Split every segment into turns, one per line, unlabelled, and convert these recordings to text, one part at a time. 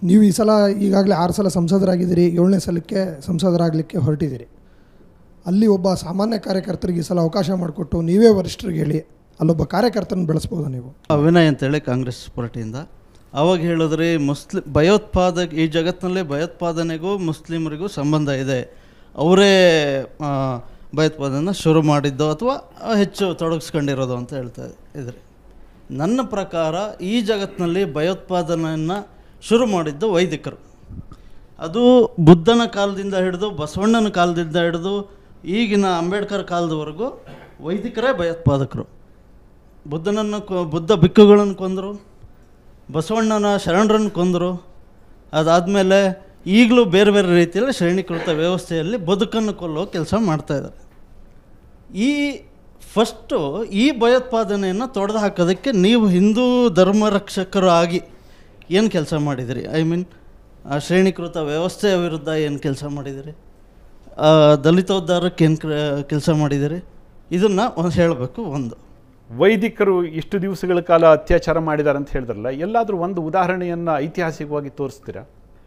ನೀವು ಈ ಸಲ ಈಗಾಗಲೇ ಆರು ಸಲ ಸಂಸದರಾಗಿದ್ದೀರಿ ಏಳನೇ ಸಲಕ್ಕೆ ಸಂಸದರಾಗಲಿಕ್ಕೆ ಹೊರಟಿದ್ದೀರಿ ಅಲ್ಲಿ ಒಬ್ಬ ಸಾಮಾನ್ಯ ಕಾರ್ಯಕರ್ತರಿಗೆ ಈ ಸಲ ಅವಕಾಶ ಮಾಡಿಕೊಟ್ಟು ನೀವೇ ವರಿಷ್ಠರಿಗೆ ಹೇಳಿ ಅಲ್ಲೊಬ್ಬ ಕಾರ್ಯಕರ್ತನ ಬೆಳೆಸ್ಬೋದು ನೀವು
ವಿನಯ್ ಅಂತೇಳಿ ಕಾಂಗ್ರೆಸ್ ಪಾರ್ಟಿಯಿಂದ ಅವಾಗ ಹೇಳಿದ್ರಿ ಮುಸ್ಲಿ ಭಯೋತ್ಪಾದಕ ಈ ಜಗತ್ತಿನಲ್ಲಿ ಭಯೋತ್ಪಾದನೆಗೂ ಮುಸ್ಲಿಮರಿಗೂ ಸಂಬಂಧ ಇದೆ ಅವರೇ ಆ, ಭಯೋತ್ಪಾದನೆ ಶುರು ಮಾಡಿದ್ದು ಅಥವಾ ಹೆಚ್ಚು ತೊಡಗಿಸ್ಕೊಂಡಿರೋದು ಅಂತ ಹೇಳ್ತಾ ಇದ್ರಿ ನನ್ನ ಪ್ರಕಾರ ಈ ಜಗತ್ತಿನಲ್ಲಿ ಭಯೋತ್ಪಾದನೆಯನ್ನು ಶುರು ಮಾಡಿದ್ದು ವೈದಿಕರು ಅದು ಬುದ್ಧನ ಕಾಲದಿಂದ ಹಿಡಿದು ಬಸವಣ್ಣನ ಕಾಲದಿಂದ ಹಿಡಿದು ಈಗಿನ ಅಂಬೇಡ್ಕರ್ ಕಾಲದವರೆಗೂ ವೈದಿಕರೇ ಭಯೋತ್ಪಾದಕರು ಬುದ್ಧನನ್ನು ಕೊ ಬುದ್ಧ ಬಿಕ್ಕುಗಳನ್ನು ಕೊಂದರು ಬಸವಣ್ಣನ ಶರಣರನ್ನು ಕೊಂದರು ಅದಾದಮೇಲೆ ಈಗಲೂ ಬೇರೆ ಬೇರೆ ರೀತಿಯಲ್ಲಿ ಶ್ರೇಣೀಕೃತ ವ್ಯವಸ್ಥೆಯಲ್ಲಿ ಬದುಕನ್ನು ಕೊಲ್ಲೋ ಕೆಲಸ ಮಾಡ್ತಾಯಿದ್ದಾರೆ ಈ ಫಸ್ಟು ಈ ಭಯೋತ್ಪಾದನೆಯನ್ನು ತೊಡೆದು ಹಾಕೋದಕ್ಕೆ ನೀವು ಹಿಂದೂ ಧರ್ಮ ರಕ್ಷಕರು ಆಗಿ ಏನು ಕೆಲಸ ಮಾಡಿದಿರಿ ಐ ಮೀನ್ ಶ್ರೇಣೀಕೃತ ವ್ಯವಸ್ಥೆಯ ವಿರುದ್ಧ ಏನು ಕೆಲಸ ಮಾಡಿದಿರಿ ಆ, ದಲಿತೋದ್ಧಾರಕ್ಕೆ ಏನು ಕೆಲಸ ಮಾಡಿದಿರಿ ಇದನ್ನು ಒಂದು ಹೇಳಬೇಕು ಒಂದು
ವೈದಿಕರು ಇಷ್ಟು ದಿವಸಗಳ ಕಾಲ ಅತ್ಯಾಚಾರ ಮಾಡಿದ್ದಾರೆ ಅಂತ ಹೇಳಿದ್ರಲ್ಲ ಎಲ್ಲಾದರೂ ಒಂದು ಉದಾಹರಣೆಯನ್ನು ಐತಿಹಾಸಿಕವಾಗಿ ತೋರಿಸ್ತೀರಾ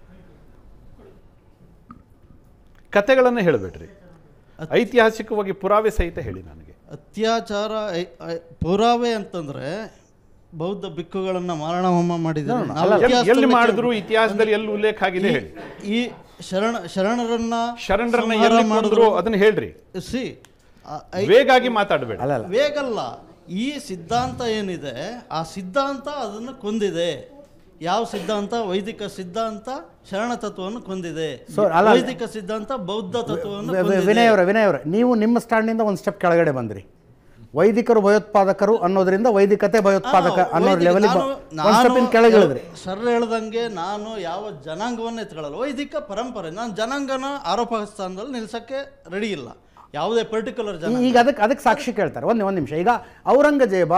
ಕತೆಗಳನ್ನು ಹೇಳಬೇಡ್ರಿ ಐತಿಹಾಸಿಕವಾಗಿ ಪುರಾವೆ ಸಹಿತ ಹೇಳಿ ನನಗೆ
ಅತ್ಯಾಚಾರ ಐ- ಐ- ಪುರಾವೆ ಅಂತಂದ್ರೆ ಬೌದ್ಧ ಬಿಕ್ಕುಗಳನ್ನು ಮಾರಣ ಹೋಮ ಮಾಡಿದ್ದಾರೆ ನಾವು
ಎಲ್ಲಿ- ಎಲ್ಲಿ
ಇತಿಹಾಸದಲ್ಲಿ
ಮಾಡಿದ್ರು ಇತಿಹಾಸದಲ್ಲಿ ಎಲ್ಲಿ ಉಲ್ಲೇಖ ಆಗಿದೆ ಹೇಳಿ
ಈ ಶರಣ ಶರಣರನ್ನ
ಶರಣರನ್ನ
ಸಂಹಾರ
ಎಲ್ಲಿ ಮಾಡಿದ್ರು ಅದನ್ನ ಹೇಳ್ರಿ
ಸಿ
ವೇಗಾಗಿ ಮಾತಾಡಬೇಡ
ಅಲ್ಲ ಅಲ್ಲ
ವೇಗಲ್ಲ ಈ ಸಿದ್ಧಾಂತ ಏನಿದೆ ಆ ಸಿದ್ಧಾಂತ ಅದನ್ನು ಕೊಂದಿದೆ ಯಾವ ಸಿದ್ಧಾಂತ ವೈದಿಕ ಸಿದ್ಧಾಂತ ಶರಣ ತತ್ವವನ್ನು ಕೊಂದಿದೆ
So, ಅಲ್ಲ-
ವೈದಿಕ ಸಿದ್ಧಾಂತ ಬೌದ್ಧ ತತ್ವವನ್ನು
ವಿ- ವಿ-
ಕೊಂದಿದೆ.
ವಿನಯ್ ಅವರೇ ವಿನಯ್ ಅವರೇ ನೀವು ನಿಮ್ಮ ಸ್ಟ್ಯಾಂಡಿಂದ ಒಂದು ಸ್ಟೆಪ್ ಕೆಳಗಡೆ ಬಂದ್ರಿ ವೈದಿಕರು ಭಯೋತ್ಪಾದಕರು ಅನ್ನೋದ್ರಿಂದ ವೈದಿಕತೆ ಭಯೋತ್ಪಾದಕ
ನಾನು
ಅನ್ನೋ
ವೈದಿಕ-
ಲೆವೆಲ್
ನಾನು-
ಒಂದು ಸ್ಟೆಪ್ ಇನ್ ಕೆಳಗೆ ಇಳಿದ್ರಿ
ಸರ್ ಹೇಳ್ದಂಗೆ ನಾನು ಯಾವ ಜನಾಂಗವನ್ನು ಎತ್ಕೊಳ್ಳಲ್ಲ ವೈದಿಕ ಪರಂಪರೆ ನಾನು ಜನಾಂಗನ ಆರೋಪ ಸ್ಥಾನದಲ್ಲಿ ನಿಲ್ಸಕ್ಕೆ ರೆಡಿ ಇಲ್ಲ ಯಾವುದೇ ಪರ್ಟಿಕ್ಯುಲರ್
ಈ-
ಜನಾಂಗ
ಈಗ ಅದಕ್ಕೆ ಅದಕ್ಕೆ ಸಾಕ್ಷಿ ಕೇಳ್ತಾರೆ ಒಂದು ಒಂದು ನಿಮಿಷ ಈಗ ಔರಂಗಜೇಬ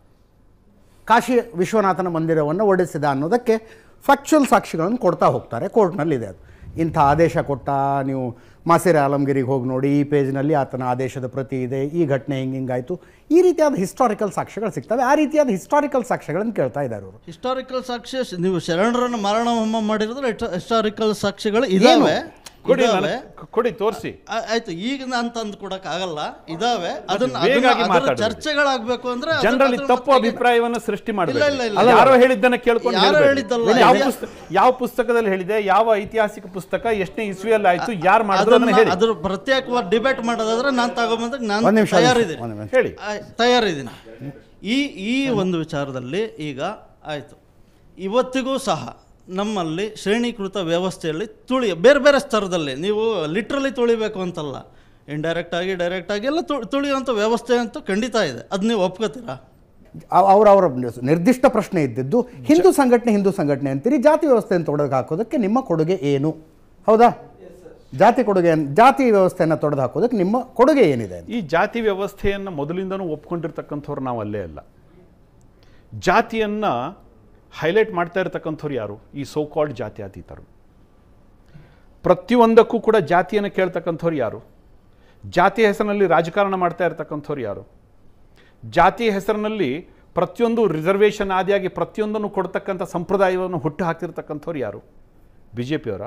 ಕಾಶಿ ವಿಶ್ವನಾಥನ ಮಂದಿರವನ್ನು ಒಡೆಸಿದ ಅನ್ನೋದಕ್ಕೆ ಫ್ಯಾಕ್ಚುಯಲ್ ಸಾಕ್ಷಿಗಳನ್ನು ಕೊಡ್ತಾ ಹೋಗ್ತಾರೆ ಕೋರ್ಟ್ನಲ್ಲಿ ಇದೆ ಅದು ಇಂಥ ಆದೇಶ ಕೊಟ್ಟ ನೀವು ಮಾಸಿರ ಆಲಂಗಿರಿಗೆ ಹೋಗಿ ನೋಡಿ ಈ ಪೇಜ್ನಲ್ಲಿ ಆತನ ಆದೇಶದ ಪ್ರತಿ ಇದೆ ಈ ಘಟನೆ ಹಿಂಗೆ ಹಿಂಗಾಯಿತು ಈ ರೀತಿಯಾದ ಹಿಸ್ಟಾರಿಕಲ್ ಸಾಕ್ಷ್ಯಗಳು ಸಿಗ್ತವೆ ಆ ರೀತಿಯಾದ ಹಿಸ್ಟಾರಿಕಲ್ ಸಾಕ್ಷ್ಯಗಳನ್ನು ಕೇಳ್ತಾ ಇದ್ದಾರೆ ಅವರು
ಹಿಸ್ಟಾರಿಕಲ್ ಸಾಕ್ಷ್ಯ ನೀವು ಶರಣರನ್ನು ಮರಣ ಹೋಮ ಮಾಡಿರೋದ್ರೆ ಹಿಸ್ಟಾರಿಕಲ್ ಸಾಕ್ಷ್ಯಗಳು ಇದಾವೆ
ಕೊಡಿ
ಇದಾವೆ
ನನಗೆ ಕೊಡಿ ತೋರಿಸಿ
ಆ- ಆಯ್ತು ಈಗ ನಾನು ತಂದು ಕೊಡಕ್ ಆಗಲ್ಲ ಇದಾವೆ ಅದನ್ನ
ವೇಗಾಗಿ
ಅದನ್ನ- ಅದರ
ಮಾತಾಡ್ಬೇಡಿ.
ಚರ್ಚೆಗಳಾಗಬೇಕು ಅಂದ್ರೆ ಅದ್ರ-
ಜನರಲ್ಲಿ
ಅದ್ರ
ತಪ್ಪು
ಮಟ್ಟಿಗೆ-
ಅಭಿಪ್ರಾಯವನ್ನು ಸೃಷ್ಟಿ
ಇಲ್ಲ, ಇಲ್ಲ,
ಮಾಡಬೇಕು
ಇಲ್ಲ.
ಯಾರೋ ಹೇಳಿದ್ದನ್ನ ಕೇಳ್ಕೊಂಡು
ಯಾರೋ
ಹೇಳ್ಬೇಡಿ.
ಹೇಳಿದ್ದಲ್ಲ.
ಯಾವ
ಇದು-
ಪುಸ್ತಕ ಯಾವ ಪುಸ್ತಕದಲ್ಲಿ ಹೇಳಿದೆ ಯಾವ ಐತಿಹಾಸಿಕ ಪುಸ್ತಕ ಎಷ್ಟನೇ ಇಸ್ವಿಯಲ್ಲಿ ಆಯ್ತು ಯಾರು ಮಾಡಿದ್ರು ಅದನ್ನ
ಅದನ್ನ
ಹೇಳಿ
ಅದ್ರ ಪ್ರತ್ಯೇಕವಾಗಿ ಡಿಬೇಟ್ ಮಾಡೋದಾದ್ರೆ ನಾನು ತಗೊಂಬಂದಾಗ ನಾನು
ಒಂದು ನಿಮಿಷ
ತಯಾರಿದ್ದೀನಿ
ಒಂದು ನಿಮಿಷ
ಹೇಳಿ
ಆಯ್- ತಯಾರಿದ್ದೀನಿ ಈ ಈ ಒಂದು ವಿಚಾರದಲ್ಲಿ ಈಗ ಆಯಿತು ಇವತ್ತಿಗೂ ಸಹ ನಮ್ಮಲ್ಲಿ ಶ್ರೇಣೀಕೃತ ವ್ಯವಸ್ಥೆಯಲ್ಲಿ ತುಳಿ ಬೇರೆ ಬೇರೆ ಸ್ತರದಲ್ಲಿ ನೀವು ಲಿಟ್ರಲಿ ತುಳಿಬೇಕು ಅಂತಲ್ಲ ಇಂಡೈರೆಕ್ಟ್ ಆಗಿ ಡೈರೆಕ್ಟ್ ಆಗಿ ಎಲ್ಲ ತು- ತುಳಿಯುವಂಥ ವ್ಯವಸ್ಥೆ ಅಂತೂ ಖಂಡಿತ ಇದೆ ಅದು ನೀವು ಒಪ್ಕೋತೀರಾ
ಅವರ ಅವರ ನಿರ್ದಿಷ್ಟ ಪ್ರಶ್ನೆ ಇದ್ದಿದ್ದು ಹಿಂದೂ ಸಂಘಟನೆ ಹಿಂದೂ ಸಂಘಟನೆ ಅಂತೀರಿ ಜಾತಿ ವ್ಯವಸ್ಥೆಯನ್ನು ತೊಡೆದು ಹಾಕೋದಕ್ಕೆ ನಿಮ್ಮ ಕೊಡುಗೆ ಏನು ಹೌದಾ ಜಾತಿ ಕೊಡುಗೆ ಜಾತಿ ವ್ಯವಸ್ಥೆಯನ್ನು ತೊಡೆದು ಹಾಕೋದಕ್ಕೆ ನಿಮ್ಮ ಕೊಡುಗೆ ಏನಿದೆ ಅಂತ.
ಈ ಜಾತಿ ವ್ಯವಸ್ಥೆಯನ್ನು ಮೊದಲಿಂದನೂ ಒಪ್ಕೊಂಡಿರ್ತಕ್ಕಂಥವ್ರು ನಾವು ಅಲ್ಲೇ ಅಲ್ಲ ಜಾತಿಯನ್ನ ಹೈಲೈಟ್ ಮಾಡ್ತಾ ಇರತಕ್ಕಂಥವ್ರು ಯಾರು ಈ ಸೋ ಕಾಲ್ಡ್ ಜಾತ್ಯತೀತರು ಪ್ರತಿಯೊಂದಕ್ಕೂ ಕೂಡ ಜಾತಿಯನ್ನು ಕೇಳ್ತಕ್ಕಂಥವ್ರು ಯಾರು ಜಾತಿ ಹೆಸರಿನಲ್ಲಿ ರಾಜಕಾರಣ ಮಾಡ್ತಾ ಇರತಕ್ಕಂಥವ್ರು ಯಾರು ಜಾತಿ ಹೆಸರಿನಲ್ಲಿ ಪ್ರತಿಯೊಂದು ರಿಸರ್ವೇಷನ್ ಆದಿಯಾಗಿ ಪ್ರತಿಯೊಂದನ್ನು ಕೊಡ್ತಕ್ಕಂಥ ಸಂಪ್ರದಾಯವನ್ನು ಹುಟ್ಟು ಹಾಕಿರ್ತಕ್ಕಂಥವ್ರು ಯಾರು ಬಿ ಜೆ ಪಿಯವರ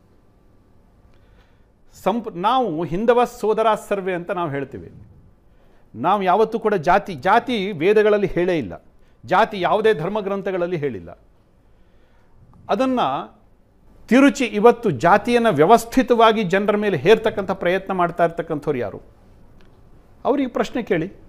ಸಂಪ್ ನಾವು ಹಿಂದವ ಸೋದರ ಸರ್ವೆ ಅಂತ ನಾವು ಹೇಳ್ತೀವಿ ನಾವು ಯಾವತ್ತೂ ಕೂಡ ಜಾತಿ ಜಾತಿ ವೇದಗಳಲ್ಲಿ ಹೇಳೇ ಇಲ್ಲ ಜಾತಿ ಯಾವುದೇ ಧರ್ಮ ಗ್ರಂಥಗಳಲ್ಲಿ ಹೇಳಿಲ್ಲ ಅದನ್ನು ತಿರುಚಿ ಇವತ್ತು ಜಾತಿಯನ್ನು ವ್ಯವಸ್ಥಿತವಾಗಿ ಜನರ ಮೇಲೆ ಹೇರ್ತಕ್ಕಂಥ ಪ್ರಯತ್ನ ಮಾಡ್ತಾ ಇರ್ತಕ್ಕಂಥವ್ರು ಯಾರು ಅವ್ರಿಗೆ ಪ್ರಶ್ನೆ ಕೇಳಿ